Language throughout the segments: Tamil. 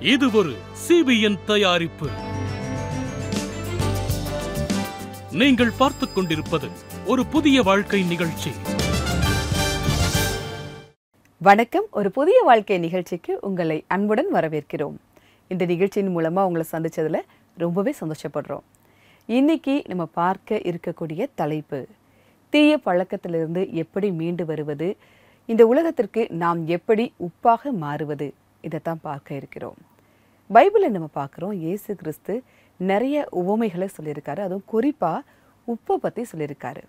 இது ஒரு சிபிஎன் தயாரிப்பு நீங்கள் பார்த்துக் கொண்டிருப்பது ஒரு புதிய வாழ்க்கை நிகழ்ச்சி வணக்கம் ஒரு புதிய வாழ்க்கை நிகழ்ச்சிக்கு உங்களை அன்புடன் வரவேற்கிறோம் இந்த நிகழ்ச்சியின் மூலமாக உங்களை சந்திச்சதுல ரொம்பவே சந்தோஷப்படுறோம் இன்னைக்கு நம்ம பார்க்க இருக்கக்கூடிய தலைப்பு தீய பழக்கத்திலிருந்து எப்படி மீண்டு வருவது இந்த உலகத்திற்கு நாம் எப்படி உப்பாக மாறுவது இதைத்தான் பார்க்க இருக்கிறோம் பைபிளில் நம்ம பார்க்குறோம் இயேசு கிறிஸ்து நிறைய உவமைகளை சொல்லியிருக்காரு அதுவும் குறிப்பாக உப்பை பற்றி சொல்லியிருக்காரு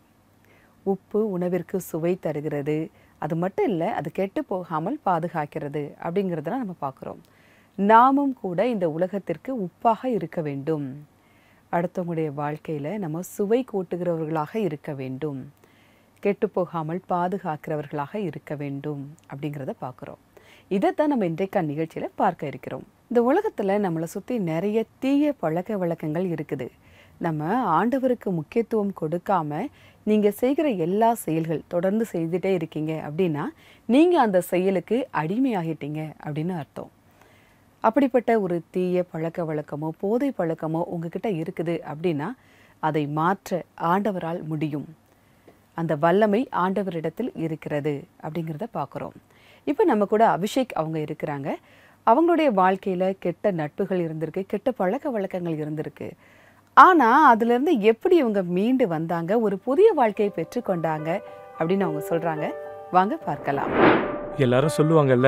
உப்பு உணவிற்கு சுவை தருகிறது அது மட்டும் இல்லை அது கெட்டு போகாமல் பாதுகாக்கிறது அப்படிங்கிறதெல்லாம் நம்ம பார்க்குறோம் நாமும் கூட இந்த உலகத்திற்கு உப்பாக இருக்க வேண்டும் அடுத்தவங்களுடைய வாழ்க்கையில் நம்ம சுவை கூட்டுகிறவர்களாக இருக்க வேண்டும் கெட்டு போகாமல் பாதுகாக்கிறவர்களாக இருக்க வேண்டும் அப்படிங்கிறத பார்க்குறோம் இதைத்தான் நம்ம இன்றைக்கான நிகழ்ச்சியில் பார்க்க இருக்கிறோம் இந்த உலகத்தில் நம்மளை சுற்றி நிறைய தீய பழக்க வழக்கங்கள் இருக்குது நம்ம ஆண்டவருக்கு முக்கியத்துவம் கொடுக்காம நீங்கள் செய்கிற எல்லா செயல்கள் தொடர்ந்து செய்துட்டே இருக்கீங்க அப்படின்னா நீங்கள் அந்த செயலுக்கு அடிமையாகிட்டீங்க அப்படின்னு அர்த்தம் அப்படிப்பட்ட ஒரு தீய பழக்க வழக்கமோ போதை பழக்கமோ உங்ககிட்ட இருக்குது அப்படின்னா அதை மாற்ற ஆண்டவரால் முடியும் அந்த வல்லமை ஆண்டவரிடத்தில் இருக்கிறது அப்படிங்கிறத பார்க்குறோம் இப்போ நம்ம கூட அபிஷேக் அவங்க இருக்கிறாங்க அவங்களுடைய வாழ்க்கையில் கெட்ட நட்புகள் இருந்திருக்கு கெட்ட பழக்க வழக்கங்கள் இருந்திருக்கு ஆனால் அதுலேருந்து எப்படி இவங்க மீண்டு வந்தாங்க ஒரு புதிய வாழ்க்கையை பெற்றுக்கொண்டாங்க அப்படின்னு அவங்க சொல்கிறாங்க வாங்க பார்க்கலாம் எல்லாரும் சொல்லுவாங்கல்ல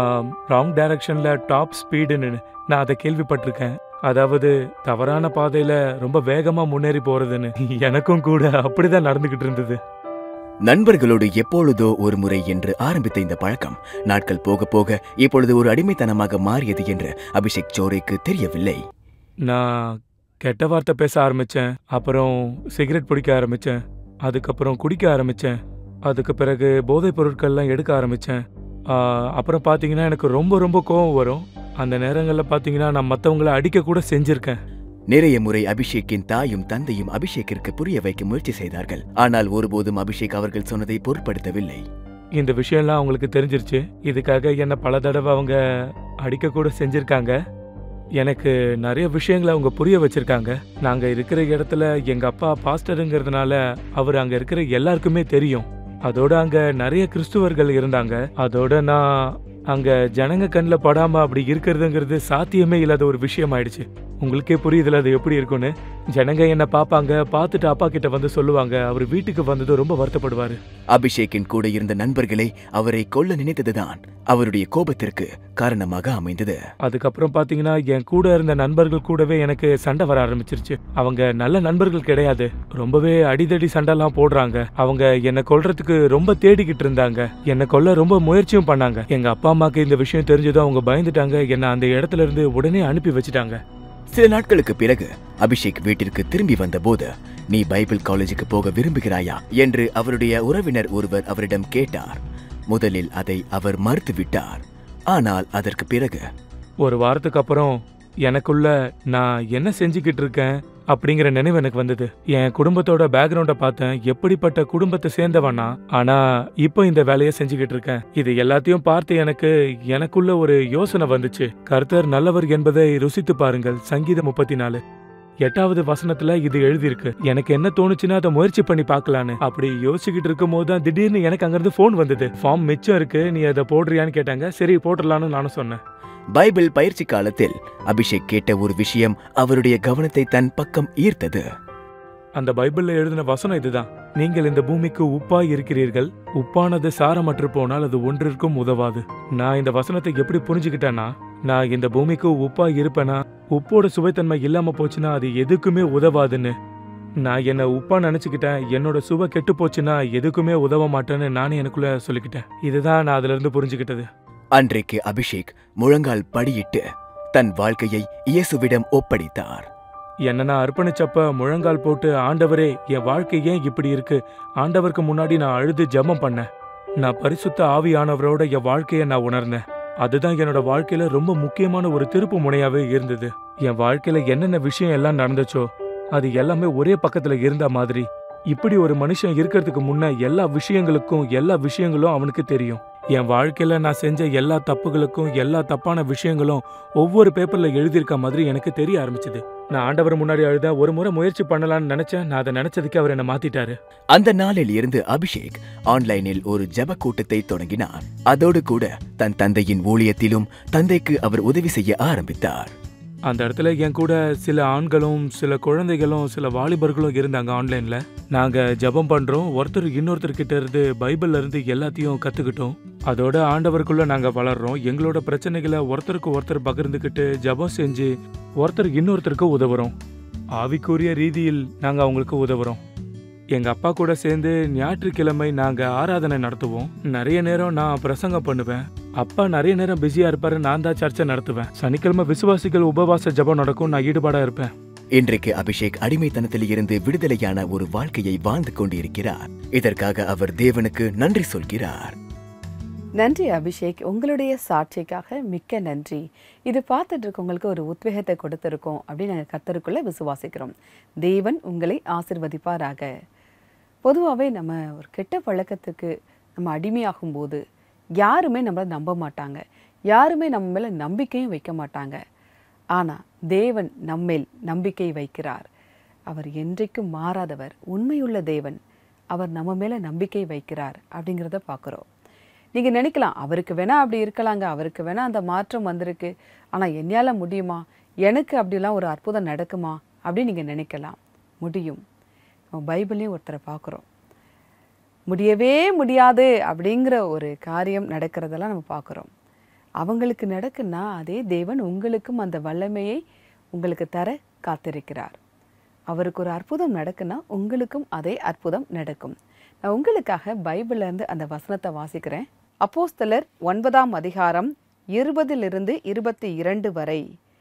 ராங் டைரக்ஷன்ல டாப் ஸ்பீடுன்னு நான் அதை கேள்விப்பட்டிருக்கேன் அதாவது தவறான பாதையில ரொம்ப வேகமா முன்னேறி போறதுன்னு எனக்கும் கூட அப்படிதான் நடந்துகிட்டு இருந்தது நண்பர்களோடு எப்பொழுதோ ஒரு முறை என்று ஆரம்பித்த இந்த பழக்கம் நாட்கள் போக போக இப்பொழுது ஒரு அடிமைத்தனமாக மாறியது என்று அபிஷேக் சோரைக்கு தெரியவில்லை நான் கெட்ட வார்த்தை பேச ஆரம்பிச்சேன் அப்புறம் சிகரெட் பிடிக்க ஆரம்பிச்சேன் அதுக்கப்புறம் குடிக்க ஆரம்பிச்சேன் அதுக்கு பிறகு போதைப் பொருட்கள்லாம் எடுக்க ஆரம்பிச்சேன் ஆ, அப்புறம் பார்த்தீங்கன்னா எனக்கு ரொம்ப ரொம்ப கோவம் வரும் அந்த நேரங்களில் பார்த்தீங்கன்னா நான் மற்றவங்கள அடிக்க கூட செஞ்சிருக்கேன் நிறைய முறை அபிஷேக்கின் தாயும் தந்தையும் அபிஷேக்கிற்கு புரிய வைக்க முயற்சி செய்தார்கள் ஆனால் ஒருபோதும் அபிஷேக் அவர்கள் சொன்னதை பொருட்படுத்தவில்லை இந்த விஷயம்லாம் அவங்களுக்கு தெரிஞ்சிருச்சு இதுக்காக என்ன பல தடவை அவங்க அடிக்க கூட செஞ்சிருக்காங்க எனக்கு நிறைய விஷயங்களை அவங்க புரிய வச்சிருக்காங்க நாங்க இருக்கிற இடத்துல எங்க அப்பா பாஸ்டருங்கிறதுனால அவர் அங்க இருக்கிற எல்லாருக்குமே தெரியும் அதோட அங்க நிறைய கிறிஸ்துவர்கள் இருந்தாங்க அதோட நான் அங்க ஜனங்க கண்ணில் படாம அப்படி இருக்கிறதுங்கிறது சாத்தியமே இல்லாத ஒரு விஷயம் ஆயிடுச்சு உங்களுக்கே புரியுதுல அது எப்படி இருக்கும்னு ஜனங்க என்ன பார்ப்பாங்க பார்த்துட்டு அப்பா கிட்ட வந்து சொல்லுவாங்க அவர் வீட்டுக்கு வந்ததும் ரொம்ப வருத்தப்படுவாரு அபிஷேக்கின் கூட இருந்த நண்பர்களே அவரை கொல்ல நினைத்ததுதான் அவருடைய கோபத்திற்கு காரணமாக அமைந்தது அதுக்கப்புறம் பாத்தீங்கன்னா என் கூட இருந்த நண்பர்கள் கூடவே எனக்கு சண்டை வர ஆரம்பிச்சிருச்சு அவங்க நல்ல நண்பர்கள் கிடையாது ரொம்பவே அடிதடி சண்டைலாம் போடுறாங்க அவங்க என்னை கொல்றதுக்கு ரொம்ப தேடிக்கிட்டு இருந்தாங்க என்னை கொல்ல ரொம்ப முயற்சியும் பண்ணாங்க எங்க அப்பா அம்மாக்கு இந்த விஷயம் தெரிஞ்சதும் அவங்க பயந்துட்டாங்க என்னை அந்த இடத்துல இருந்து உடனே அனுப்பி வச்சுட்டாங்க சில நாட்களுக்கு பிறகு அபிஷேக் வீட்டிற்கு திரும்பி வந்தபோது நீ பைபிள் காலேஜுக்கு போக விரும்புகிறாயா என்று அவருடைய உறவினர் ஒருவர் அவரிடம் கேட்டார் முதலில் அதை அவர் மறுத்துவிட்டார் ஆனால் அதற்கு பிறகு ஒரு வாரத்துக்கு அப்புறம் எனக்குள்ள நான் என்ன செஞ்சுக்கிட்டு இருக்கேன் அப்படிங்கிற நினைவு எனக்கு வந்தது என் குடும்பத்தோட பேக்ரவுண்ட பார்த்தேன் எப்படிப்பட்ட குடும்பத்தை சேர்ந்தவனா ஆனா இப்போ இந்த வேலையை செஞ்சுக்கிட்டு இருக்கேன் இது எல்லாத்தையும் பார்த்து எனக்கு எனக்குள்ள ஒரு யோசனை வந்துச்சு கர்த்தர் நல்லவர் என்பதை ருசித்து பாருங்கள் சங்கீதம் முப்பத்தி நாலு எட்டாவது வசனத்துல இது எழுதியிருக்கு எனக்கு என்ன தோணுச்சுன்னா அதை முயற்சி பண்ணி பார்க்கலான்னு அப்படி யோசிச்சுக்கிட்டு இருக்கும் போது தான் திடீர்னு எனக்கு அங்கிருந்து ஃபோன் வந்தது ஃபார்ம் மிச்சம் இருக்கு நீ அதை போடுறியான்னு கேட்டாங்க சரி போட்டுடலான்னு நானும் சொன்னேன் பைபிள் பயிற்சி காலத்தில் அபிஷேக் கேட்ட ஒரு விஷயம் அவருடைய கவனத்தை தன் பக்கம் ஈர்த்தது அந்த பைபிள்ல எழுதின வசனம் இதுதான் நீங்கள் இந்த பூமிக்கு உப்பாய் இருக்கிறீர்கள் உப்பானது சாரமற்று போனால் அது ஒன்றிற்கும் உதவாது நான் இந்த வசனத்தை எப்படி புரிஞ்சுக்கிட்டேன்னா நான் இந்த பூமிக்கு உப்பாய் இருப்பேனா உப்போட சுவைத்தன்மை இல்லாம போச்சுன்னா அது எதுக்குமே உதவாதுன்னு நான் என்ன உப்பா நினைச்சுக்கிட்டேன் என்னோட சுவை கெட்டு போச்சுன்னா எதுக்குமே உதவ மாட்டேன்னு நானே எனக்குள்ள சொல்லிக்கிட்டேன் இதுதான் நான் அதுல இருந்து புரிஞ்சுக்கிட்டது அன்றைக்கு அபிஷேக் முழங்கால் படியிட்டு தன் வாழ்க்கையை இயேசுவிடம் ஒப்படைத்தார் என்ன நான் அர்ப்பணிச்சப்ப முழங்கால் போட்டு ஆண்டவரே என் வாழ்க்கை ஏன் இப்படி இருக்கு ஆண்டவருக்கு முன்னாடி நான் அழுது ஜெபம் பண்ணேன் நான் பரிசுத்த ஆவியானவரோட என் வாழ்க்கையை நான் உணர்ந்தேன் அதுதான் என்னோட வாழ்க்கையில ரொம்ப முக்கியமான ஒரு திருப்பு முனையாவே இருந்தது என் வாழ்க்கையில என்னென்ன விஷயம் எல்லாம் நடந்துச்சோ அது எல்லாமே ஒரே பக்கத்துல இருந்த மாதிரி இப்படி ஒரு மனுஷன் இருக்கிறதுக்கு முன்ன எல்லா விஷயங்களுக்கும் எல்லா விஷயங்களும் அவனுக்கு தெரியும் என் வாழ்க்கையில நான் செஞ்ச எல்லா தப்புகளுக்கும் எல்லா தப்பான விஷயங்களும் ஒவ்வொரு பேப்பர்ல எழுதியிருக்க மாதிரி எனக்கு தெரிய ஆரம்பிச்சது நான் ஆண்டவர் முன்னாடி அழுத ஒரு முறை முயற்சி பண்ணலாம்னு நினைச்சேன் நான் அதை நினைச்சதுக்கு அவர் என்ன மாத்திட்டாரு அந்த நாளில் இருந்து அபிஷேக் ஆன்லைனில் ஒரு ஜெப கூட்டத்தை தொடங்கினார் அதோடு கூட தன் தந்தையின் ஊழியத்திலும் தந்தைக்கு அவர் உதவி செய்ய ஆரம்பித்தார் அந்த இடத்துல என் கூட சில ஆண்களும் சில குழந்தைகளும் சில வாலிபர்களும் இருந்தாங்க ஆன்லைன்ல நாங்க ஜெபம் பண்றோம் ஒருத்தர் இன்னொருத்தர் கிட்ட இருந்து பைபிள்ல இருந்து எல்லாத்தையும் கத்துக்கிட்டோம் அதோட ஆண்டவருக்குள்ள நாங்க வளர்றோம் எங்களோட பிரச்சனைகளை ஒருத்தருக்கு ஒருத்தர் பகிர்ந்துக்கிட்டு ஜெபம் செஞ்சு ஒருத்தர் இன்னொருத்தருக்கு உதவுறோம் ஆவிக்குரிய ரீதியில் நாங்க அவங்களுக்கு உதவுறோம் எங்க அப்பா கூட சேர்ந்து ஞாயிற்றுக்கிழமை நாங்க ஆராதனை நடத்துவோம் நிறைய நேரம் நான் பிரசங்கம் பண்ணுவேன் அப்பா நிறைய நேரம் பிஸியா இருப்பாரு நான் தான் சர்ச்சை நடத்துவேன் சனிக்கிழமை விசுவாசிகள் உபவாச ஜெபம் நடக்கும் நான் ஈடுபாடா இருப்பேன் இன்றைக்கு அபிஷேக் அடிமைத்தனத்தில் இருந்து விடுதலையான ஒரு வாழ்க்கையை வாழ்ந்து கொண்டிருக்கிறார் இதற்காக அவர் தேவனுக்கு நன்றி சொல்கிறார் நன்றி அபிஷேக் உங்களுடைய சாட்சிக்காக மிக்க நன்றி இது பார்த்துட்டு இருக்கவங்களுக்கு ஒரு உத்வேகத்தை கொடுத்துருக்கோம் அப்படின்னு நாங்கள் கத்தருக்குள்ள விசுவாசிக்கிறோம் தேவன் உங்களை ஆசிர்வதிப்பாராக பொதுவாகவே நம்ம ஒரு கெட்ட பழக்கத்துக்கு நம்ம அடிமையாகும் போது யாருமே நம்மளை நம்ப மாட்டாங்க யாருமே நம்ம மேலே நம்பிக்கையும் வைக்க மாட்டாங்க ஆனால் தேவன் நம்மேல் நம்பிக்கை வைக்கிறார் அவர் என்றைக்கும் மாறாதவர் உண்மையுள்ள தேவன் அவர் நம்ம மேலே நம்பிக்கை வைக்கிறார் அப்படிங்கிறத பார்க்குறோம் நீங்கள் நினைக்கலாம் அவருக்கு வேணா அப்படி இருக்கலாங்க அவருக்கு வேணா அந்த மாற்றம் வந்திருக்கு ஆனால் என்னால் முடியுமா எனக்கு அப்படிலாம் ஒரு அற்புதம் நடக்குமா அப்படின்னு நீங்கள் நினைக்கலாம் முடியும் நம்ம பைபிளையும் ஒருத்தரை பார்க்குறோம் முடியவே முடியாது அப்படிங்கிற ஒரு காரியம் நடக்கிறதெல்லாம் நம்ம பார்க்குறோம் அவங்களுக்கு நடக்குன்னா அதே தேவன் உங்களுக்கும் அந்த வல்லமையை உங்களுக்கு தர காத்திருக்கிறார் அவருக்கு ஒரு அற்புதம் நடக்குன்னா உங்களுக்கும் அதே அற்புதம் நடக்கும் நான் உங்களுக்காக பைபிள்ல இருந்து அந்த வசனத்தை வாசிக்கிறேன் அப்போஸ்தலர் ஒன்பதாம் அதிகாரம் இருபதிலிருந்து இருபத்தி இரண்டு வரை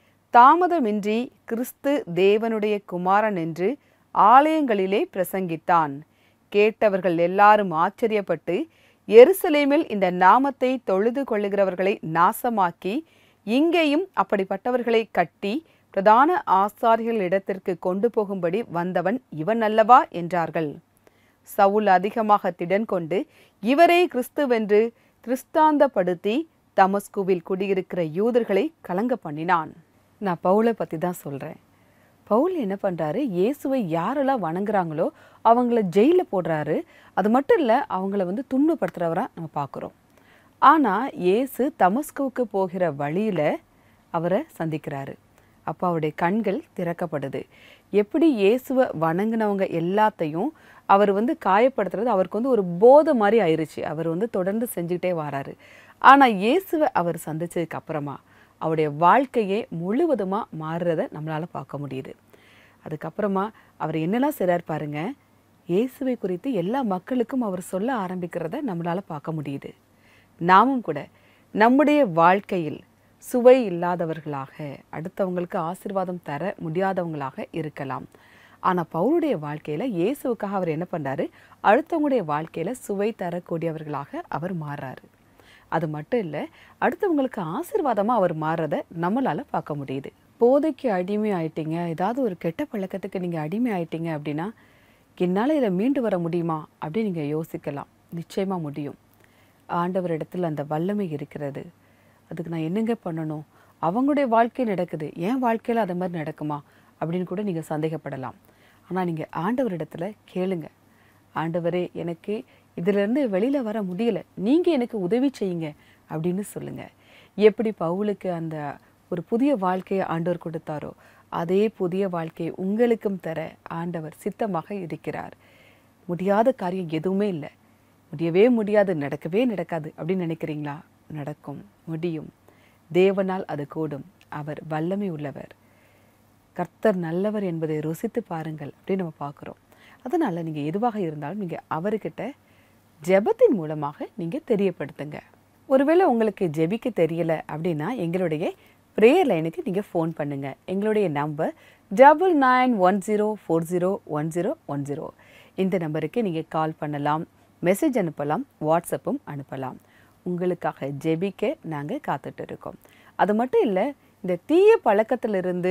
தாமதமின்றி கிறிஸ்து தேவனுடைய குமாரன் என்று ஆலயங்களிலே பிரசங்கித்தான் கேட்டவர்கள் எல்லாரும் ஆச்சரியப்பட்டு எருசலேமில் இந்த நாமத்தை தொழுது கொள்ளுகிறவர்களை நாசமாக்கி இங்கேயும் அப்படிப்பட்டவர்களை கட்டி பிரதான ஆசாரியர்களிடத்திற்கு கொண்டு போகும்படி வந்தவன் இவன் அல்லவா என்றார்கள் சவுல் அதிகமாக திடன் கொண்டு இவரே கிறிஸ்துவென்று கிறிஸ்தாந்தப்படுத்தி தமஸ்குவில் குடியிருக்கிற யூதர்களை கலங்க பண்ணினான் நான் பவுலை பற்றி தான் சொல்கிறேன் பவுல் என்ன பண்ணுறாரு இயேசுவை யாரெல்லாம் வணங்குறாங்களோ அவங்கள ஜெயிலில் போடுறாரு அது மட்டும் இல்லை அவங்கள வந்து துன்பப்படுத்துகிறவரா நம்ம பார்க்குறோம் ஆனால் இயேசு தமஸ்குவுக்கு போகிற வழியில் அவரை சந்திக்கிறாரு அப்போ அவருடைய கண்கள் திறக்கப்படுது எப்படி இயேசுவை வணங்கினவங்க எல்லாத்தையும் அவர் வந்து காயப்படுத்துறது அவருக்கு வந்து ஒரு போதை மாதிரி ஆயிருச்சு அவர் வந்து தொடர்ந்து செஞ்சுக்கிட்டே வராரு ஆனால் இயேசுவை அவர் சந்திச்சதுக்கு அப்புறமா அவருடைய வாழ்க்கையே முழுவதுமாக மாறுறத நம்மளால் பார்க்க முடியுது அதுக்கப்புறமா அவர் என்னெல்லாம் செய்கிறார் பாருங்க இயேசுவை குறித்து எல்லா மக்களுக்கும் அவர் சொல்ல ஆரம்பிக்கிறத நம்மளால் பார்க்க முடியுது நாமும் கூட நம்முடைய வாழ்க்கையில் சுவை இல்லாதவர்களாக அடுத்தவங்களுக்கு ஆசீர்வாதம் தர முடியாதவங்களாக இருக்கலாம் ஆனால் பவுலுடைய வாழ்க்கையில் இயேசுவுக்காக அவர் என்ன பண்ணுறாரு அடுத்தவங்களுடைய வாழ்க்கையில் சுவை தரக்கூடியவர்களாக அவர் மாறுறாரு அது மட்டும் இல்லை அடுத்தவங்களுக்கு ஆசீர்வாதமாக அவர் மாறுறத நம்மளால் பார்க்க முடியுது போதைக்கு அடிமை ஆயிட்டீங்க ஏதாவது ஒரு கெட்ட பழக்கத்துக்கு நீங்கள் அடிமை ஆயிட்டீங்க அப்படின்னா என்னால் இதை மீண்டு வர முடியுமா அப்படின்னு நீங்கள் யோசிக்கலாம் நிச்சயமாக முடியும் ஆண்டவரிடத்தில் அந்த வல்லமை இருக்கிறது அதுக்கு நான் என்னங்க பண்ணணும் அவங்களுடைய வாழ்க்கை நடக்குது என் வாழ்க்கையில் அது மாதிரி நடக்குமா அப்படின்னு கூட நீங்கள் சந்தேகப்படலாம் ஆனால் நீங்கள் ஆண்டவரிடத்துல கேளுங்க ஆண்டவரே எனக்கு இதிலிருந்து வெளியில் வர முடியல நீங்கள் எனக்கு உதவி செய்யுங்க அப்படின்னு சொல்லுங்கள் எப்படி பவுலுக்கு அந்த ஒரு புதிய வாழ்க்கையை ஆண்டவர் கொடுத்தாரோ அதே புதிய வாழ்க்கையை உங்களுக்கும் தர ஆண்டவர் சித்தமாக இருக்கிறார் முடியாத காரியம் எதுவுமே இல்லை முடியவே முடியாது நடக்கவே நடக்காது அப்படின்னு நினைக்கிறீங்களா நடக்கும் முடியும் தேவனால் அது கூடும் அவர் வல்லமை உள்ளவர் கர்த்தர் நல்லவர் என்பதை ருசித்து பாருங்கள் அப்படின்னு நம்ம பார்க்குறோம் அதனால் நீங்கள் எதுவாக இருந்தாலும் நீங்கள் அவர்கிட்ட ஜெபத்தின் மூலமாக நீங்கள் தெரியப்படுத்துங்க ஒருவேளை உங்களுக்கு ஜெபிக்க தெரியல அப்படின்னா எங்களுடைய ப்ரேயர் லைனுக்கு நீங்கள் ஃபோன் பண்ணுங்கள் எங்களுடைய number double nine one zero four zero one zero one zero இந்த நம்பருக்கு நீங்கள் கால் பண்ணலாம் மெசேஜ் அனுப்பலாம் வாட்ஸ்அப்பும் அனுப்பலாம் உங்களுக்காக ஜெபிக்க நாங்கள் காத்துட்டு இருக்கோம் அது மட்டும் இல்லை இந்த தீய பழக்கத்திலிருந்து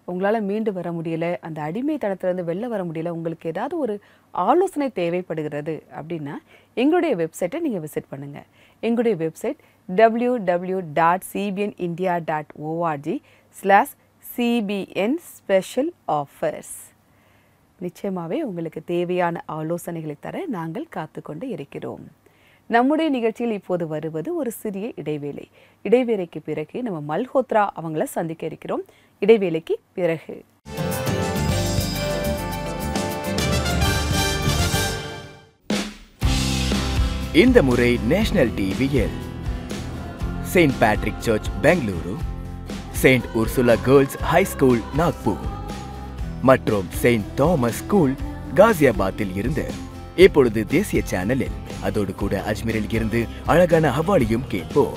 உங்களால் மீண்டு வர முடியல அந்த அடிமைத்தனத்திலேருந்து வெளில வர முடியல உங்களுக்கு ஏதாவது ஒரு ஆலோசனை தேவைப்படுகிறது அப்படின்னா எங்களுடைய வெப்சைட்டை நீங்கள் விசிட் பண்ணுங்கள் எங்களுடைய website W W dot CBN India dot ORG slash CBN special offers நிச்சயமாகவே உங்களுக்கு தேவையான ஆலோசனைகளை தர நாங்கள் காத்துக்கொண்டு இருக்கிறோம் நம்முடைய நிகழ்ச்சியில் இப்போது வருவது ஒரு சிறிய இடைவேளை இடைவேளைக்கு பிறகு நம்ம மல்ஹோத்ரா அவங்கள சந்திக்க இருக்கிறோம் இடைவேளைக்கு பிறகு இந்த முறை நேஷனல் டிவியில் Saint Patrick church Bengaluru Saint Ursula girls high school Nagpur மற்றும் செயின்ட் தாமஸ் ஸ்கூல் காசியாபாத்தில் இருந்து இப்பொழுது தேசிய சேனலில் அதோடு கூட அஜ்மீரில் இருந்து அழகான ஹவாலியும் கேட்போம்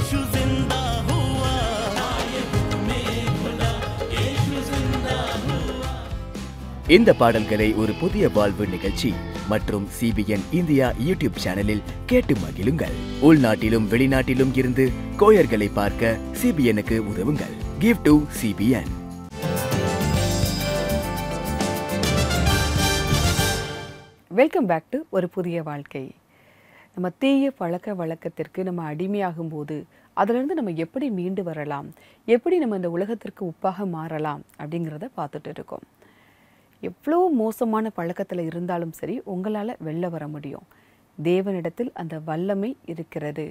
இந்த பாடல்களை ஒரு புதிய வாழ்வு நிகழ்ச்சி மற்றும் சிபிஎன் இந்தியா யூடியூப் சேனலில் கேட்டு மகிழுங்கள் உள்நாட்டிலும் வெளிநாட்டிலும் இருந்து கோயர்களை பார்க்க சிபிஎனுக்கு உதவுங்கள் give to CBN welcome back to ஒரு புதிய வாழ்க்கை நம்ம தீய பழக்க வழக்கத்திற்கு நம்ம அடிமையாகும் போது அதிலிருந்து நம்ம எப்படி மீண்டு வரலாம் எப்படி நம்ம இந்த உலகத்திற்கு உப்பாக மாறலாம் அப்படிங்கிறத பார்த்துட்டு இருக்கோம் எவ்வளோ மோசமான பழக்கத்தில் இருந்தாலும் சரி உங்களால் வெளில வர முடியும் தேவனிடத்தில் அந்த வல்லமை இருக்கிறது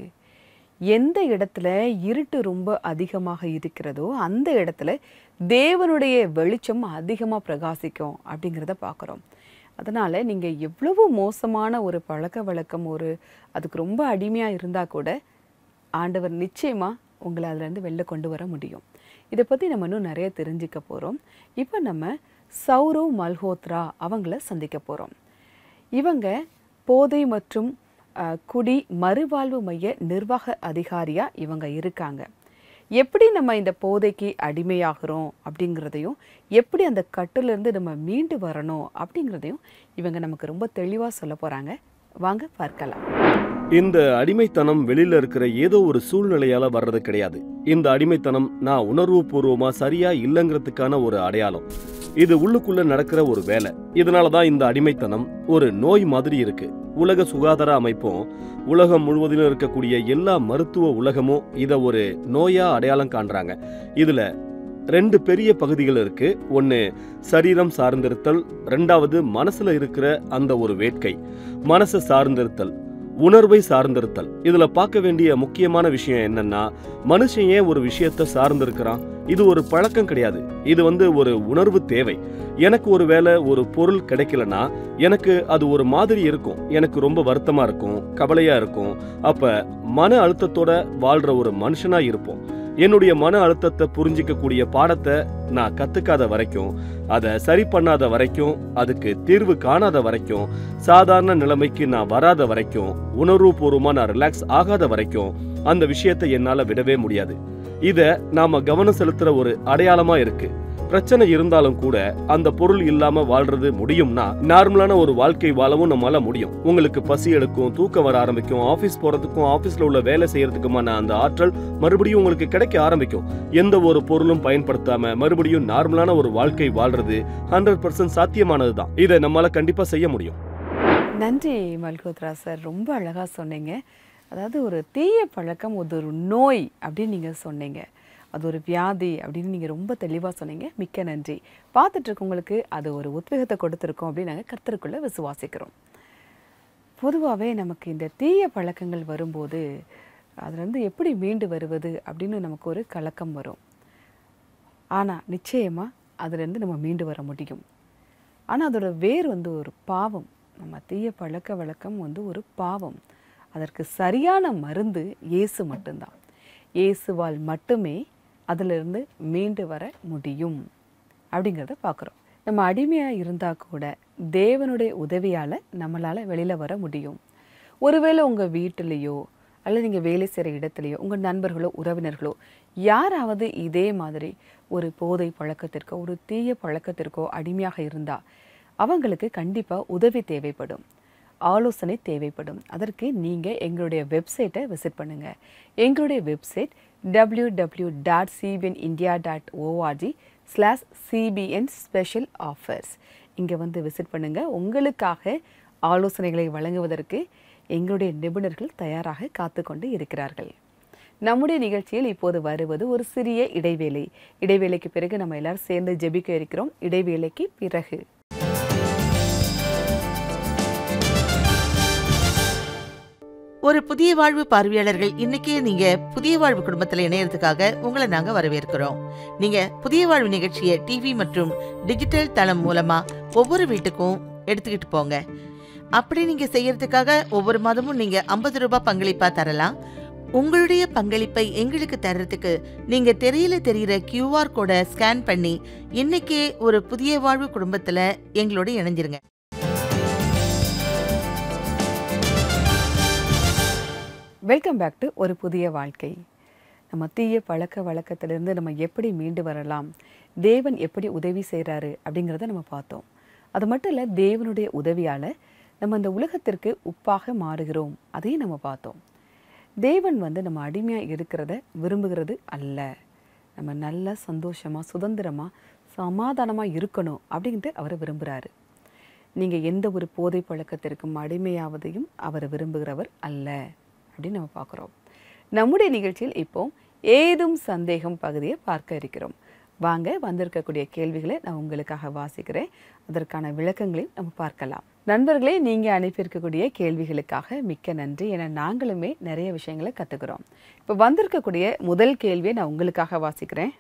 எந்த இடத்துல இருட்டு ரொம்ப அதிகமாக இருக்கிறதோ அந்த இடத்துல தேவனுடைய வெளிச்சம் அதிகமாக பிரகாசிக்கும் அப்படிங்கிறத பார்க்குறோம் அதனால் நீங்கள் எவ்வளவு மோசமான ஒரு பழக்க வழக்கம் ஒரு அதுக்கு ரொம்ப அடிமையாக இருந்தால் கூட ஆண்டவர் நிச்சயமாக உங்களை அதுலேருந்து வெளில கொண்டு வர முடியும் இதை பற்றி நம்ம இன்னும் நிறைய தெரிஞ்சுக்க போகிறோம் இப்போ நம்ம சௌரவ் மல்ஹோத்ரா அவங்கள சந்திக்க போகிறோம் இவங்க போதை மற்றும் அஹ், குடி மறுவாழ்வு மைய நிர்வாக அதிகாரியாக இவங்க இருக்காங்க எப்படி நம்ம இந்த போதைக்கு அடிமையாகிறோம் அப்படிங்கிறதையும் எப்படி அந்த கட்டிலிருந்து நம்ம மீண்டு வரணும் அப்படிங்கிறதையும் இவங்க நமக்கு ரொம்ப தெளிவாக சொல்ல போகிறாங்க வாங்க பார்க்கலாம் இந்த அடிமைத்தனம் வெளியில இருக்கிற ஏதோ ஒரு சூழ்நிலையால வர்றது கிடையாது இந்த அடிமைத்தனம் நான் உணர்வுபூர்வமா சரியா இல்லைங்கிறதுக்கான ஒரு அடையாளம் இது உள்ளுக்குள்ள நடக்கிற ஒரு வேலை இதனாலதான் இந்த அடிமைத்தனம் ஒரு நோய் மாதிரி இருக்கு உலக சுகாதார அமைப்பும் உலகம் முழுவதிலும் இருக்கக்கூடிய எல்லா மருத்துவ உலகமும் இத ஒரு நோயா அடையாளம் காண்றாங்க இதுல ரெண்டு பெரிய பகுதிகள் இருக்கு ஒன்னு சரீரம் சார்ந்திருத்தல் ரெண்டாவது மனசுல இருக்கிற அந்த ஒரு வேட்கை மனசை சார்ந்திருத்தல் உணர்வை சார்ந்திருத்தல் இதுல பார்க்க வேண்டிய முக்கியமான விஷயம் என்னன்னா மனுஷன் ஏன் ஒரு விஷயத்த சார்ந்திருக்கிறான் இது ஒரு பழக்கம் கிடையாது இது வந்து ஒரு உணர்வு தேவை எனக்கு ஒரு வேளை ஒரு பொருள் கிடைக்கலனா எனக்கு அது ஒரு மாதிரி இருக்கும் எனக்கு ரொம்ப வருத்தமா இருக்கும் கவலையா இருக்கும் அப்ப மன அழுத்தத்தோட வாழ்ற ஒரு மனுஷனா இருப்போம் என்னுடைய மன அழுத்தத்தை புரிஞ்சிக்க பாடத்தை நான் கத்துக்காத வரைக்கும் அதை சரி பண்ணாத வரைக்கும் அதுக்கு தீர்வு காணாத வரைக்கும் சாதாரண நிலைமைக்கு நான் வராத வரைக்கும் உணர்வுபூர்வமா நான் ரிலாக்ஸ் ஆகாத வரைக்கும் அந்த விஷயத்தை என்னால விடவே முடியாது இத நாம கவனம் செலுத்துற ஒரு அடையாளமா இருக்கு பிரச்சனை இருந்தாலும் கூட அந்த பொருள் இல்லாம வாழ்றது முடியும்னா நார்மலான ஒரு வாழ்க்கை வாழவும் நம்மளால முடியும் உங்களுக்கு பசி எடுக்கும் தூக்கம் வர ஆரம்பிக்கும் ஆபீஸ் போறதுக்கும் ஆபீஸ்ல உள்ள வேலை செய்யறதுக்குமான அந்த ஆற்றல் மறுபடியும் உங்களுக்கு கிடைக்க ஆரம்பிக்கும் எந்த ஒரு பொருளும் பயன்படுத்தாம மறுபடியும் நார்மலான ஒரு வாழ்க்கை வாழ்றது ஹண்ட்ரட் பர்சன்ட் சாத்தியமானதுதான் இதை நம்மளால கண்டிப்பா செய்ய முடியும் நன்றி மல்கோத்ரா சார் ரொம்ப அழகாக சொன்னீங்க அதாவது ஒரு தீய பழக்கம் அது ஒரு நோய் அப்படின்னு நீங்கள் சொன்னீங்க அது ஒரு வியாதி அப்படின்னு நீங்கள் ரொம்ப தெளிவாக சொன்னீங்க மிக்க நன்றி பார்த்துட்டு இருக்கவங்களுக்கு அது ஒரு உத்வேகத்தை கொடுத்துருக்கோம் அப்படின்னு நாங்கள் கர்த்தருக்குள்ளே விசுவாசிக்கிறோம் பொதுவாகவே நமக்கு இந்த தீய பழக்கங்கள் வரும்போது அதுலேருந்து எப்படி மீண்டு வருவது அப்படின்னு நமக்கு ஒரு கலக்கம் வரும் ஆனால் நிச்சயமாக அதுலேருந்து நம்ம மீண்டு வர முடியும் ஆனால் அதோட வேர் வந்து ஒரு பாவம் நம்ம தீய பழக்க வழக்கம் வந்து ஒரு பாவம் அதற்கு சரியான மருந்து இயேசு மட்டும்தான் இயேசுவால் மட்டுமே அதிலிருந்து மீண்டு வர முடியும் அப்படிங்கிறத பார்க்குறோம் நம்ம அடிமையாக இருந்தால் கூட தேவனுடைய உதவியால் நம்மளால் வெளியில் வர முடியும் ஒருவேளை உங்கள் வீட்டிலேயோ அல்லது நீங்கள் வேலை செய்கிற இடத்துலையோ உங்கள் நண்பர்களோ உறவினர்களோ யாராவது இதே மாதிரி ஒரு போதை பழக்கத்திற்கோ ஒரு தீய பழக்கத்திற்கோ அடிமையாக இருந்தால் அவங்களுக்கு கண்டிப்பாக உதவி தேவைப்படும் ஆலோசனை தேவைப்படும் அதற்கு நீங்கள் எங்களுடைய வெப்சைட்டை விசிட் பண்ணுங்கள் எங்களுடைய website W W dot CBN India dot ORG slash CBN special offers இங்கே வந்து விசிட் பண்ணுங்கள் உங்களுக்காக ஆலோசனைகளை வழங்குவதற்கு எங்களுடைய நிபுணர்கள் தயாராக காத்து கொண்டு இருக்கிறார்கள் நம்முடைய நிகழ்ச்சியில் இப்போது வருவது ஒரு சிறிய இடைவேளை இடைவேளைக்கு பிறகு நம்ம எல்லாரும் சேர்ந்து ஜெபிக்க இருக்கிறோம் இடைவேளைக்கு பிறகு ஒரு புதிய வாழ்வு பார்வையாளர்கள் இன்னைக்கு நீங்க புதிய வாழ்வு குடும்பத்துல இணையறதுக்காக உங்களை நாங்க வரவேற்கிறோம் நீங்க புதிய வாழ்வு நிகழ்ச்சியை டிவி மற்றும் டிஜிட்டல் தளம் மூலமா ஒவ்வொரு வீட்டுக்கும் எடுத்துக்கிட்டு போங்க அப்படி நீங்க செய்யறதுக்காக ஒவ்வொரு மாதமும் நீங்க ஐம்பது ரூபாய் பங்களிப்பா தரலாம் உங்களுடைய பங்களிப்பை எங்களுக்கு தர்றதுக்கு நீங்க தெரியல தெரிகிற கியூஆர் கோடை ஸ்கேன் பண்ணி இன்னைக்கே ஒரு புதிய வாழ்வு குடும்பத்துல எங்களோட இணைஞ்சிருங்க வெல்கம் பேக் டு ஒரு புதிய வாழ்க்கை நம்ம தீய பழக்க வழக்கத்திலிருந்து நம்ம எப்படி மீண்டு வரலாம் தேவன் எப்படி உதவி செய்கிறாரு அப்படிங்கிறத நம்ம பார்த்தோம் அது மட்டும் இல்லை தேவனுடைய உதவியால் நம்ம இந்த உலகத்திற்கு உப்பாக மாறுகிறோம் அதையும் நம்ம பார்த்தோம் தேவன் வந்து நம்ம அடிமையாக இருக்கிறத விரும்புகிறது அல்ல நம்ம நல்லா சந்தோஷமாக சுதந்திரமாக சமாதானமாக இருக்கணும் அப்படின்ட்டு அவர் விரும்புகிறாரு நீங்கள் எந்த ஒரு போதை பழக்கத்திற்கும் அடிமையாவதையும் அவர் விரும்புகிறவர் அல்ல அப்படின்னு நம்ம பார்க்குறோம் நம்முடைய நிகழ்ச்சியில் இப்போ ஏதும் சந்தேகம் பகுதியை பார்க்க இருக்கிறோம் வாங்க வந்திருக்கக்கூடிய கேள்விகளை நான் உங்களுக்காக வாசிக்கிறேன் அதற்கான விளக்கங்களையும் நம்ம பார்க்கலாம் நண்பர்களே நீங்கள் அனுப்பியிருக்கக்கூடிய கேள்விகளுக்காக மிக்க நன்றி என நாங்களுமே நிறைய விஷயங்களை கற்றுக்குறோம் இப்போ வந்திருக்கக்கூடிய முதல் கேள்வியை நான் உங்களுக்காக வாசிக்கிறேன்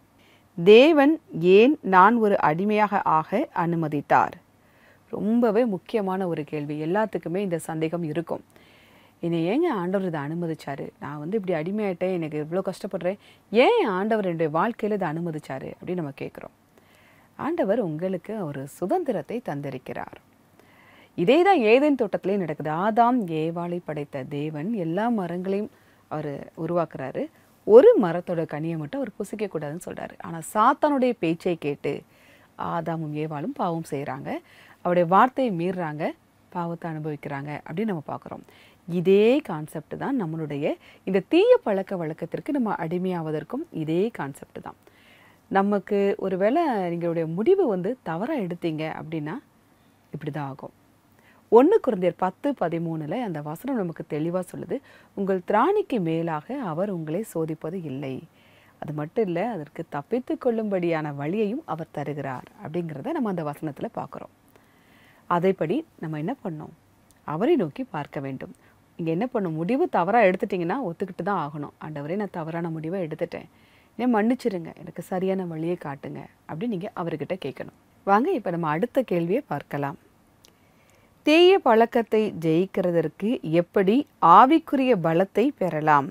தேவன் ஏன் நான் ஒரு அடிமையாக ஆக அனுமதித்தார் ரொம்பவே முக்கியமான ஒரு கேள்வி எல்லாத்துக்குமே இந்த சந்தேகம் இருக்கும் என்னை ஏங்க ஆண்டவர் இதை அனுமதிச்சாரு நான் வந்து இப்படி அடிமையாயிட்டேன் எனக்கு இவ்வளோ கஷ்டப்படுறேன் ஏன் ஆண்டவர் என்னுடைய வாழ்க்கையில் இதை அனுமதிச்சாரு அப்படின்னு நம்ம கேட்குறோம் ஆண்டவர் உங்களுக்கு ஒரு சுதந்திரத்தை தந்திருக்கிறார் இதே தான் ஏதேன் தோட்டத்திலே நடக்குது ஆதாம் ஏவாளை படைத்த தேவன் எல்லா மரங்களையும் அவர் உருவாக்குறாரு ஒரு மரத்தோட கனியை மட்டும் அவர் புசிக்கக்கூடாதுன்னு சொல்றாரு ஆனால் சாத்தானுடைய பேச்சை கேட்டு ஆதாமும் ஏவாளும் பாவம் செய்கிறாங்க அவருடைய வார்த்தையை மீறுறாங்க பாவத்தை அனுபவிக்கிறாங்க அப்படின்னு நம்ம பார்க்குறோம் இதே கான்செப்ட் தான் நம்மளுடைய இந்த தீய பழக்க வழக்கத்திற்கு நம்ம அடிமையாவதற்கும் இதே கான்செப்ட் தான் நமக்கு ஒருவேளை நீங்களுடைய முடிவு வந்து தவறாக எடுத்தீங்க அப்படின்னா இப்படி தான் ஆகும் ஒன்று குருந்தியர் பத்து பதிமூணில் அந்த வசனம் நமக்கு தெளிவாக சொல்லுது உங்கள் திராணிக்கு மேலாக அவர் உங்களை சோதிப்பது இல்லை அது மட்டும் இல்லை அதற்கு தப்பித்து கொள்ளும்படியான வழியையும் அவர் தருகிறார் அப்படிங்கிறத நம்ம அந்த வசனத்தில் பார்க்குறோம் அதைப்படி நம்ம என்ன பண்ணோம் அவரை நோக்கி பார்க்க வேண்டும் இங்கே என்ன பண்ணும் முடிவு தவறாக எடுத்துட்டிங்கன்னா ஒத்துக்கிட்டு தான் ஆகணும் ஆண்டவரே நான் தவறான முடிவை எடுத்துட்டேன் என்ன மன்னிச்சிருங்க எனக்கு சரியான வழியை காட்டுங்க அப்படின்னு நீங்கள் அவர்கிட்ட கேட்கணும் வாங்க இப்போ நம்ம அடுத்த கேள்வியை பார்க்கலாம் தீய பழக்கத்தை ஜெயிக்கிறதற்கு எப்படி ஆவிக்குரிய பலத்தை பெறலாம்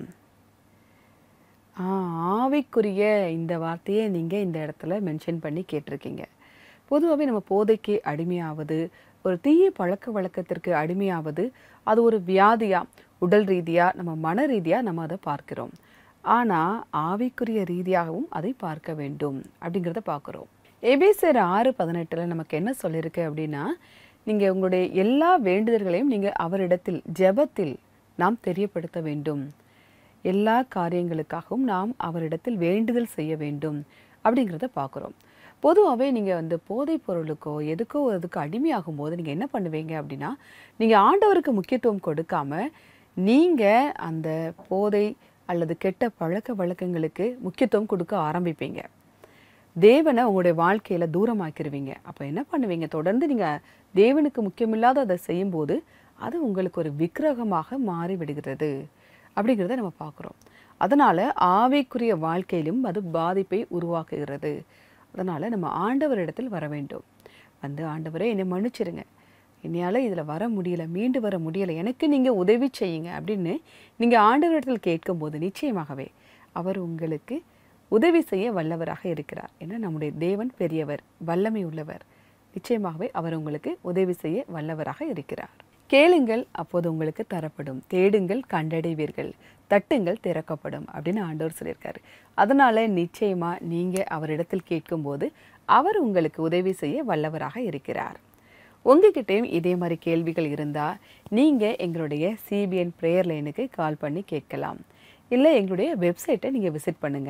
ஆ, ஆவிக்குரிய இந்த வார்த்தையை நீங்கள் இந்த இடத்துல மென்ஷன் பண்ணி கேட்டிருக்கீங்க பொதுவாகவே நம்ம போதைக்கு அடிமையாவது ஒரு தீய பழக்க வழக்கத்திற்கு அடிமையாவது அது ஒரு வியாதியா உடல் ரீதியாக நம்ம மன ரீதியாக நம்ம அதை பார்க்கிறோம் ஆனால் ஆவிக்குரிய ரீதியாகவும் அதை பார்க்க வேண்டும் அப்படிங்கிறத பார்க்குறோம் எபேசர் ஆறு பதினெட்டில் நமக்கு என்ன சொல்லியிருக்கு அப்படின்னா நீங்கள் உங்களுடைய எல்லா வேண்டுதல்களையும் நீங்கள் அவரிடத்தில் ஜெபத்தில் நாம் தெரியப்படுத்த வேண்டும் எல்லா காரியங்களுக்காகவும் நாம் அவரிடத்தில் வேண்டுதல் செய்ய வேண்டும் அப்படிங்கிறத பார்க்குறோம் பொதுவாகவே நீங்கள் வந்து போதைப் பொருளுக்கோ எதுக்கோ அதுக்கு அடிமையாகும் போது நீங்கள் என்ன பண்ணுவீங்க அப்படின்னா நீங்கள் ஆண்டவருக்கு முக்கியத்துவம் கொடுக்காம நீங்கள் அந்த போதை அல்லது கெட்ட பழக்க வழக்கங்களுக்கு முக்கியத்துவம் கொடுக்க ஆரம்பிப்பீங்க தேவனை உங்களுடைய வாழ்க்கையில் தூரமாக்கிருவீங்க அப்போ என்ன பண்ணுவீங்க தொடர்ந்து நீங்கள் தேவனுக்கு முக்கியமில்லாத அதை செய்யும்போது அது உங்களுக்கு ஒரு விக்கிரகமாக மாறி விடுகிறது அப்படிங்கிறத நம்ம பார்க்குறோம் அதனால் ஆவிக்குரிய வாழ்க்கையிலும் அது பாதிப்பை உருவாக்குகிறது அதனால் நம்ம ஆண்டவரிடத்தில் வர வேண்டும் வந்து ஆண்டவரே என்னை மன்னிச்சிருங்க என்னையால் இதில் வர முடியல மீண்டு வர முடியலை எனக்கு நீங்கள் உதவி செய்யுங்க அப்படின்னு நீங்கள் ஆண்டவரிடத்தில் கேட்கும்போது நிச்சயமாகவே அவர் உங்களுக்கு உதவி செய்ய வல்லவராக இருக்கிறார் ஏன்னா நம்முடைய தேவன் பெரியவர் வல்லமை உள்ளவர் நிச்சயமாகவே அவர் உங்களுக்கு உதவி செய்ய வல்லவராக இருக்கிறார் கேளுங்கள் அப்போது உங்களுக்கு தரப்படும் தேடுங்கள் கண்டடைவீர்கள் தட்டுங்கள் திறக்கப்படும் அப்படின்னு ஆண்டவர் சொல்லியிருக்காரு அதனால நிச்சயமா நீங்க அவரிடத்தில் கேட்கும்போது அவர் உங்களுக்கு உதவி செய்ய வல்லவராக இருக்கிறார் உங்ககிட்டயும் இதே மாதிரி கேள்விகள் இருந்தால் நீங்கள் எங்களுடைய சிபிஎன் ப்ரேயர் லைனுக்கு கால் பண்ணி கேட்கலாம் இல்லை எங்களுடைய வெப்சைட்டை நீங்கள் விசிட் பண்ணுங்கள்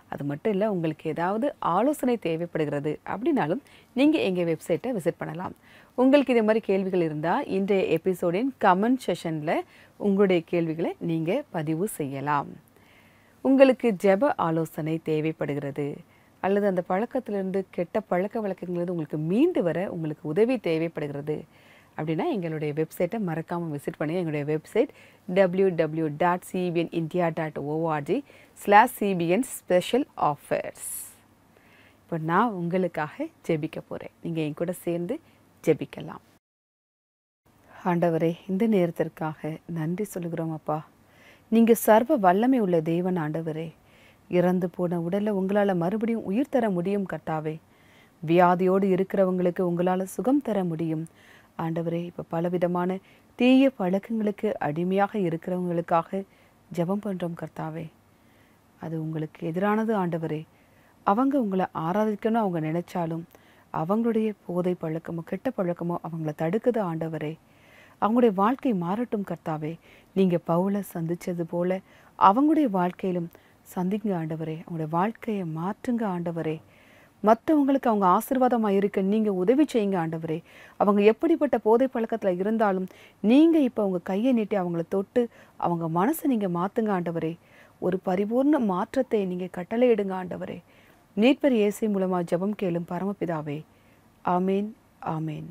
அது மட்டும் இல்லை உங்களுக்கு ஏதாவது ஆலோசனை தேவைப்படுகிறது அப்படின்னாலும் நீங்கள் எங்கள் வெப்சைட்டை விசிட் பண்ணலாம் உங்களுக்கு இதே மாதிரி கேள்விகள் இருந்தால் இன்றைய எபிசோடின் கமெண்ட் செஷனில் உங்களுடைய கேள்விகளை நீங்கள் பதிவு செய்யலாம் உங்களுக்கு ஜெப ஆலோசனை தேவைப்படுகிறது அல்லது அந்த பழக்கத்திலிருந்து கெட்ட பழக்க வழக்கங்களிலிருந்து உங்களுக்கு மீண்டு வர உங்களுக்கு உதவி தேவைப்படுகிறது அப்படின்னா எங்களுடைய வெப்சைட்டை மறக்காமல் விசிட் பண்ணி எங்களுடைய website W W dot CBN India dot ORG slash CBN special offers இப்போ நான் உங்களுக்காக ஜெபிக்க போகிறேன் நீங்கள் என் கூட சேர்ந்து ஜெபிக்கலாம் ஆண்டவரே இந்த நேரத்திற்காக நன்றி சொல்லுகிறோம் அப்பா நீங்கள் சர்வ வல்லமை உள்ள தேவன் ஆண்டவரே இறந்து போன உடலை உங்களால் மறுபடியும் உயிர் தர முடியும் கர்த்தாவே வியாதியோடு இருக்கிறவங்களுக்கு உங்களால் சுகம் தர முடியும் ஆண்டவரே இப்போ பலவிதமான தீய பழக்கங்களுக்கு அடிமையாக இருக்கிறவங்களுக்காக ஜெபம் பண்ணுறோம் கர்த்தாவே அது உங்களுக்கு எதிரானது ஆண்டவரே அவங்க உங்களை ஆராதிக்கணும் அவங்க நினைச்சாலும் அவங்களுடைய போதை பழக்கமோ கெட்ட பழக்கமோ அவங்கள தடுக்குது ஆண்டவரே அவங்களுடைய வாழ்க்கை மாறட்டும் கர்த்தாவே நீங்கள் பவுலை சந்திச்சது போல அவங்களுடைய வாழ்க்கையிலும் சந்திங்க ஆண்டவரே அவங்களுடைய வாழ்க்கையை மாற்றுங்க ஆண்டவரே மற்றவங்களுக்கு அவங்க ஆசீர்வாதமாக இருக்க நீங்கள் உதவி செய்யுங்க ஆண்டவரே அவங்க எப்படிப்பட்ட போதை பழக்கத்தில் இருந்தாலும் நீங்கள் இப்போ அவங்க கையை நீட்டி அவங்கள தொட்டு அவங்க மனசை நீங்கள் மாற்றுங்க ஆண்டவரே ஒரு பரிபூர்ண மாற்றத்தை நீங்கள் கட்டளையிடுங்க ஆண்டவரே நீட்பர் இயேசு மூலமாக ஜெபம் கேளும் பரமபிதாவே ஆமேன் ஆமேன்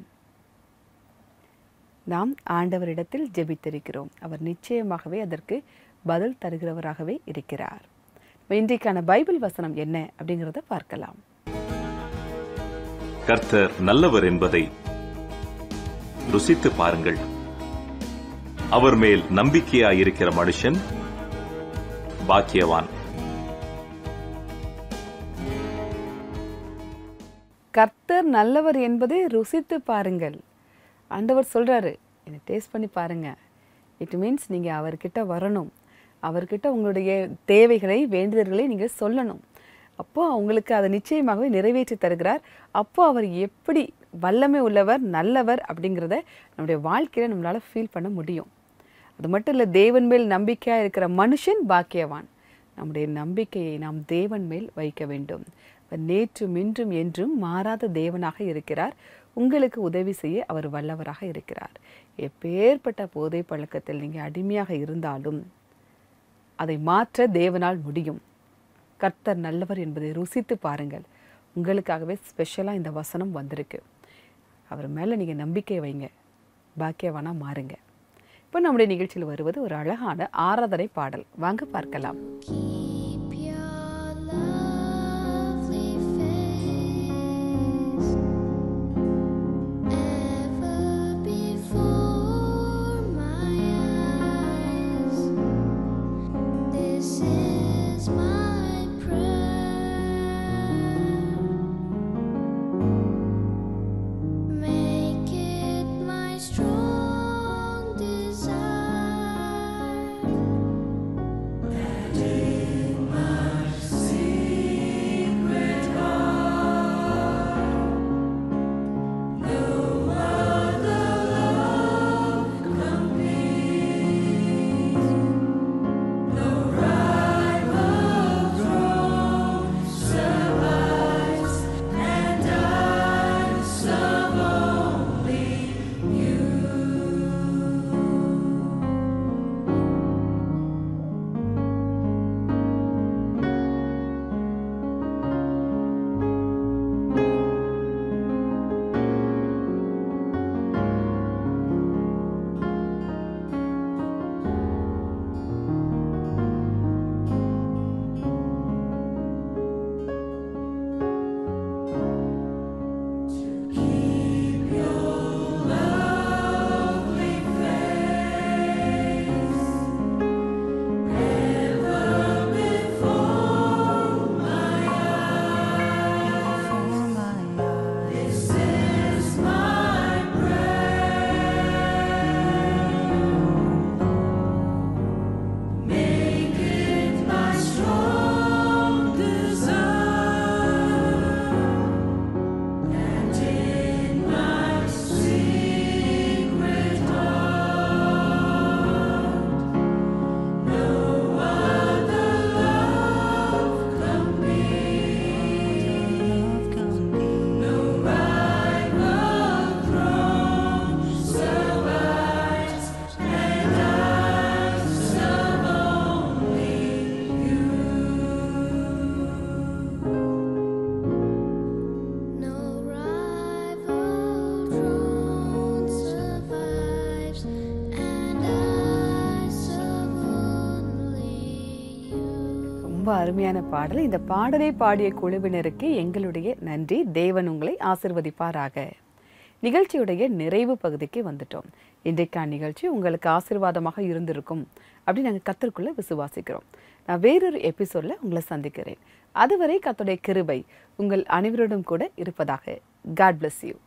நாம் ஆண்டவரிடத்தில் ஜெபித்திருக்கிறோம் அவர் நிச்சயமாகவே அதற்கு பதில் தருகிறவராகவே இருக்கிறார் இன்றைக்கான பைபிள் வசனம் என்ன அப்படிங்கிறத பார்க்கலாம் கர்த்தர் நல்லவர் என்பதை ருசித்து பாருங்கள் அவர் மேல் நம்பிக்கையாயிருக்கிற மனுஷன் பாக்கியவான் கர்த்தர் நல்லவர் என்பதை ருசித்து பாருங்கள் ஆண்டவர் சொல்றாரு என்னை டேஸ்ட் பண்ணி பாருங்க இட் மீன்ஸ் நீங்க அவர்கிட்ட வரணும் அவர்கிட்ட உங்களுடைய தேவைகளை வேண்டுதல்களை நீங்க சொல்லணும் அப்போ உங்களுக்கு அதை நிச்சயமாகவே நிறைவேற்றி தருகிறார் அப்போ அவர் எப்படி வல்லமை உள்ளவர் நல்லவர் அப்படிங்கிறத நம்முடைய வாழ்க்கையில நம்மளால ஃபீல் பண்ண முடியும் அது மட்டும் இல்லை தேவன் மேல் நம்பிக்கையாக இருக்கிற மனுஷன் பாக்கியவான் நம்முடைய நம்பிக்கையை நாம் தேவன் மேல் வைக்க வேண்டும் அவர் நேற்றும் இன்றும் என்றும் மாறாத தேவனாக இருக்கிறார் உங்களுக்கு உதவி செய்ய அவர் வல்லவராக இருக்கிறார் எப்பேற்பட்ட போதை பழக்கத்தில் நீங்கள் அடிமையாக இருந்தாலும் அதை மாற்ற தேவனால் முடியும் கர்த்தர் நல்லவர் என்பதை ருசித்து பாருங்கள் உங்களுக்காகவே ஸ்பெஷலாக இந்த வசனம் வந்திருக்கு அவர் மேலே நீங்கள் நம்பிக்கை வைங்க பாக்கியவானா மாறுங்க இப்போ நம்முடைய நிகழ்ச்சியில் வருவது ஒரு அழகான ஆராதனை பாடல் வாங்க பார்க்கலாம் Keep your lovely face ever before my eyes. This is my prayer. Make it my strong desire. ரொம்ப அருமையான பாடல் இந்த பாடலை பாடிய குழுவினருக்கு எங்களுடைய நன்றி தேவன் உங்களை ஆசிர்வதிப்பாராக நிகழ்ச்சியுடைய நிறைவு பகுதிக்கு வந்துட்டோம் இன்றைக்கான நிகழ்ச்சி உங்களுக்கு ஆசீர்வாதமாக இருந்திருக்கும் அப்படின்னு நாங்கள் கத்திற்குள்ள விசுவாசிக்கிறோம் நான் வேறொரு எபிசோடில் உங்களை சந்திக்கிறேன் அதுவரை கத்துடைய கிருபை உங்கள் அனைவரோடும் கூட இருப்பதாக காட் bless யூ